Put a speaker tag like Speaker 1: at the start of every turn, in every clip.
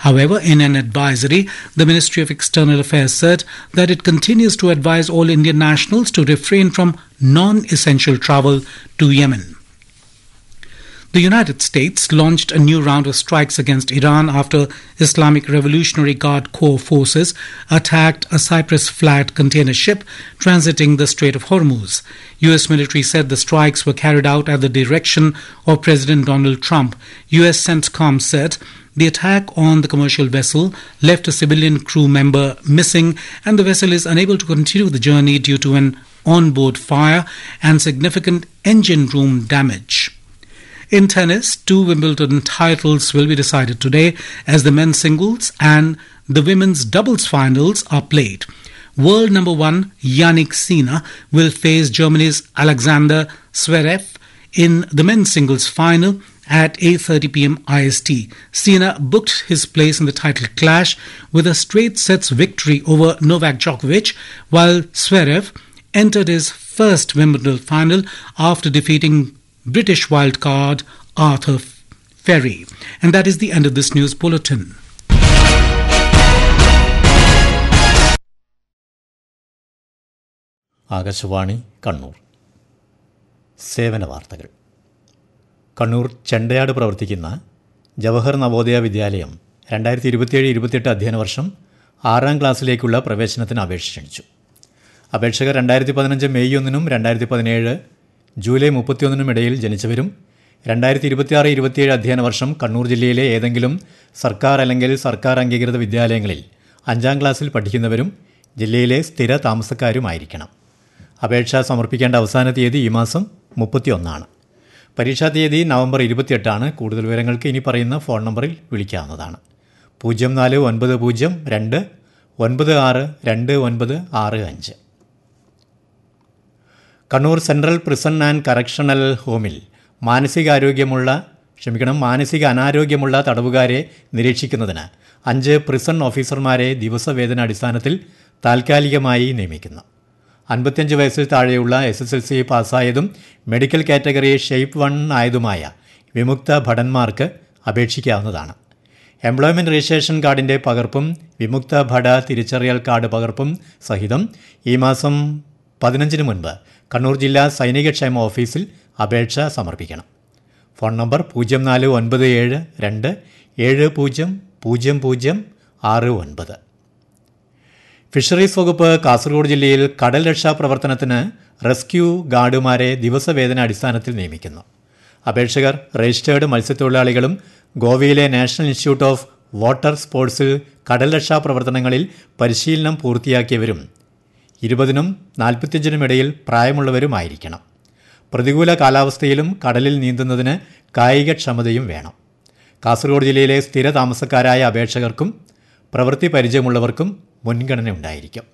Speaker 1: However, in an advisory, the Ministry of External Affairs said that it continues to advise all Indian nationals to refrain from non essential travel to Yemen. The United States launched a new round of strikes against Iran after Islamic Revolutionary Guard Corps forces attacked a Cyprus flagged container ship transiting the Strait of Hormuz. U.S. military said the strikes were carried out at the direction of President Donald Trump. U.S. CENTCOM said the attack on the commercial vessel left a civilian crew member missing and the vessel is unable to continue the journey due to an onboard fire and significant engine room damage. In tennis, two Wimbledon titles will be decided today as the men's singles and the women's doubles finals are played. World number one Yannick Sinner will face Germany's Alexander Zverev in the men's singles final at 8:30 p.m. IST. Sinner booked his place in the title clash with a straight sets victory over Novak Djokovic, while Zverev entered his first Wimbledon final after defeating British wildcard Arthur Ferry. And that is the end of this news bulletin.
Speaker 2: Akashvani Kannur സേവന വാർത്തകൾ കണ്ണൂർ ചെണ്ടയാട് പ്രവർത്തിക്കുന്ന ജവഹർ നവോദയ വിദ്യാലയം രണ്ടായിരത്തി ഇരുപത്തിയേഴ് ഇരുപത്തിയെട്ട് അധ്യയന വർഷം ആറാം ക്ലാസ്സിലേക്കുള്ള പ്രവേശനത്തിന് അപേക്ഷ ക്ഷണിച്ചു അപേക്ഷകർ രണ്ടായിരത്തി പതിനഞ്ച് മെയ് ഒന്നിനും രണ്ടായിരത്തി പതിനേഴ് ജൂലൈ മുപ്പത്തിയൊന്നിനും ഇടയിൽ ജനിച്ചവരും രണ്ടായിരത്തി ഇരുപത്തിയാറ് ഇരുപത്തിയേഴ് അധ്യയന വർഷം കണ്ണൂർ ജില്ലയിലെ ഏതെങ്കിലും സർക്കാർ അല്ലെങ്കിൽ സർക്കാർ അംഗീകൃത വിദ്യാലയങ്ങളിൽ അഞ്ചാം ക്ലാസ്സിൽ പഠിക്കുന്നവരും ജില്ലയിലെ സ്ഥിര താമസക്കാരുമായിരിക്കണം അപേക്ഷ സമർപ്പിക്കേണ്ട അവസാന തീയതി ഈ മാസം മുപ്പത്തിയൊന്നാണ് പരീക്ഷാ തീയതി നവംബർ ഇരുപത്തിയെട്ടാണ് കൂടുതൽ വിവരങ്ങൾക്ക് ഇനി പറയുന്ന ഫോൺ നമ്പറിൽ വിളിക്കാവുന്നതാണ് പൂജ്യം നാല് ഒൻപത് പൂജ്യം രണ്ട് ഒൻപത് ആറ് രണ്ട് ഒൻപത് ആറ് അഞ്ച് Kannur central prison and correctional ഹോമിൽ മാനസികാരോഗ്യമുള്ള ക്ഷമിക്കണം മാനസിക അനാരോഗ്യമുള്ള തടവുകാരെ നിരീക്ഷിക്കുന്നതിന് അഞ്ച് പ്രിസൺ ഓഫീസർമാരെ ദിവസവേതന അടിസ്ഥാനത്തിൽ താൽക്കാലികമായി നിയമിക്കുന്നു അൻപത്തിയഞ്ച് വയസ്സിൽ താഴെയുള്ള എസ് എസ് എൽ സി പാസ്സായതും മെഡിക്കൽ കാറ്റഗറി ഷെയ്പ്പ് വൺ ആയതുമായ വിമുക്ത ഭടന്മാർക്ക് അപേക്ഷിക്കാവുന്നതാണ് എംപ്ലോയ്മെൻറ്റ് രജിസ്ട്രേഷൻ കാർഡിൻ്റെ പകർപ്പും വിമുക്ത ഭട തിരിച്ചറിയൽ കാർഡ് പകർപ്പും സഹിതം ഈ മാസം പതിനഞ്ചിന് മുൻപ് കണ്ണൂർ ജില്ലാ സൈനികക്ഷേമ ഓഫീസിൽ അപേക്ഷ സമർപ്പിക്കണം ഫോൺ നമ്പർ പൂജ്യം നാല് ഒൻപത് ഏഴ് രണ്ട് ഏഴ് പൂജ്യം പൂജ്യം പൂജ്യം ആറ് ഒൻപത് ഫിഷറീസ് വകുപ്പ് കാസർഗോഡ് ജില്ലയിൽ കടൽ രക്ഷാ പ്രവർത്തനത്തിന് റെസ്ക്യൂ ഗാർഡുമാരെ ദിവസവേതന അടിസ്ഥാനത്തിൽ നിയമിക്കുന്നു അപേക്ഷകർ രജിസ്റ്റേർഡ് മത്സ്യത്തൊഴിലാളികളും ഗോവയിലെ നാഷണൽ ഇൻസ്റ്റിറ്റ്യൂട്ട് ഓഫ് വാട്ടർ സ്പോർട്സിൽ കടൽ രക്ഷാ പ്രവർത്തനങ്ങളിൽ പരിശീലനം പൂർത്തിയാക്കിയവരും ഇരുപതിനും നാൽപ്പത്തിയഞ്ചിനും ഇടയിൽ പ്രായമുള്ളവരുമായിരിക്കണം പ്രതികൂല കാലാവസ്ഥയിലും കടലിൽ നീന്തുന്നതിന് കായികക്ഷമതയും വേണം കാസർഗോഡ് ജില്ലയിലെ സ്ഥിര താമസക്കാരായ അപേക്ഷകർക്കും പ്രവൃത്തി പരിചയമുള്ളവർക്കും മുൻഗണന ഉണ്ടായിരിക്കും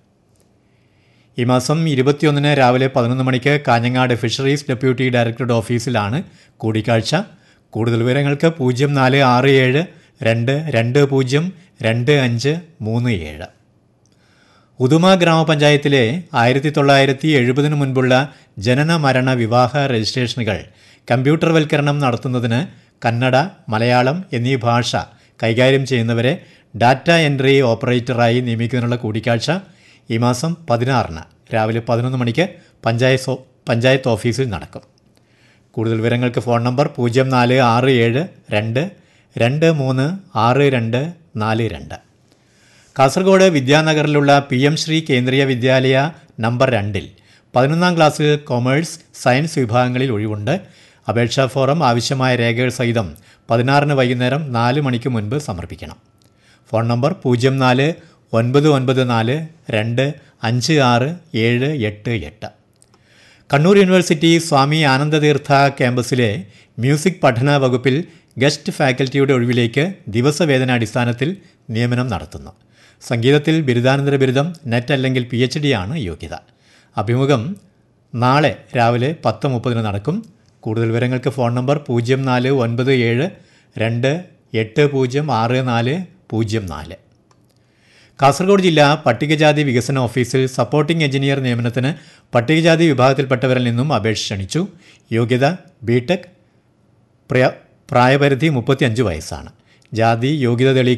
Speaker 2: ഈ മാസം ഇരുപത്തിയൊന്നിന് രാവിലെ പതിനൊന്ന് മണിക്ക് കാഞ്ഞങ്ങാട് ഫിഷറീസ് ഡെപ്യൂട്ടി ഡയറക്ടറുടെ ഓഫീസിലാണ് കൂടിക്കാഴ്ച കൂടുതൽ വിവരങ്ങൾക്ക് പൂജ്യം നാല് ആറ് ഏഴ് രണ്ട് രണ്ട് പൂജ്യം രണ്ട് അഞ്ച് മൂന്ന് ഏഴ് ഉദുമ ഗ്രാമപഞ്ചായത്തിലെ ആയിരത്തി തൊള്ളായിരത്തി എഴുപതിനു മുൻപുള്ള ജനന മരണ വിവാഹ രജിസ്ട്രേഷനുകൾ കമ്പ്യൂട്ടർവൽക്കരണം നടത്തുന്നതിന് കന്നഡ മലയാളം എന്നീ ഭാഷ കൈകാര്യം ചെയ്യുന്നവരെ ഡാറ്റ എൻട്രി ഓപ്പറേറ്ററായി നിയമിക്കുന്നതിനുള്ള കൂടിക്കാഴ്ച ഈ മാസം പതിനാറിന് രാവിലെ പതിനൊന്ന് മണിക്ക് പഞ്ചായത്ത് പഞ്ചായത്ത് ഓഫീസിൽ നടക്കും കൂടുതൽ വിവരങ്ങൾക്ക് ഫോൺ നമ്പർ പൂജ്യം നാല് ആറ് ഏഴ് രണ്ട് രണ്ട് മൂന്ന് ആറ് രണ്ട് നാല് രണ്ട് കാസർഗോഡ് വിദ്യാനഗറിലുള്ള P M Shri Kendriya Vidyalaya number രണ്ടിൽ പതിനൊന്നാം ക്ലാസ്സിൽ കൊമേഴ്സ് സയൻസ് വിഭാഗങ്ങളിൽ ഒഴിവുണ്ട് അപേക്ഷാ ഫോറം ആവശ്യമായ രേഖകൾ സഹിതം പതിനാറിന് വൈകുന്നേരം നാല് മണിക്ക് മുൻപ് സമർപ്പിക്കണം ഫോൺ നമ്പർ പൂജ്യം നാല് ഒൻപത് ഒൻപത് നാല് രണ്ട് അഞ്ച് ആറ് ഏഴ് എട്ട് എട്ട് കണ്ണൂർ യൂണിവേഴ്സിറ്റി സ്വാമി ആനന്ദതീർത്ഥ ക്യാമ്പസിലെ മ്യൂസിക് പഠന വകുപ്പിൽ ഗസ്റ്റ് ഫാക്കൽറ്റിയുടെ ഒഴിവിലേക്ക് ദിവസവേതന അടിസ്ഥാനത്തിൽ നിയമനം നടത്തുന്നു സംഗീതത്തിൽ ബിരുദാനന്തര ബിരുദം നെറ്റ് അല്ലെങ്കിൽ പി എച്ച് ഡി ആണ് യോഗ്യത അഭിമുഖം നാളെ രാവിലെ പത്ത് മുപ്പതിന് നടക്കും കൂടുതൽ വിവരങ്ങൾക്ക് ഫോൺ നമ്പർ പൂജ്യം നാല് ഒൻപത് ഏഴ് രണ്ട് എട്ട് പൂജ്യം ആറ് നാല് പൂജ്യം നാല് കാസർഗോഡ് ജില്ലാ പട്ടികജാതി വികസന ഓഫീസിൽ സപ്പോർട്ടിംഗ് എഞ്ചിനീയർ നിയമനത്തിന് പട്ടികജാതി വിഭാഗത്തിൽപ്പെട്ടവരിൽ നിന്നും അപേക്ഷ ക്ഷണിച്ചു യോഗ്യത ബിടെക് പ്രായപരിധി മുപ്പത്തിയഞ്ച് വയസ്സാണ് ജാതി യോഗ്യത തെളിയിക്കുന്ന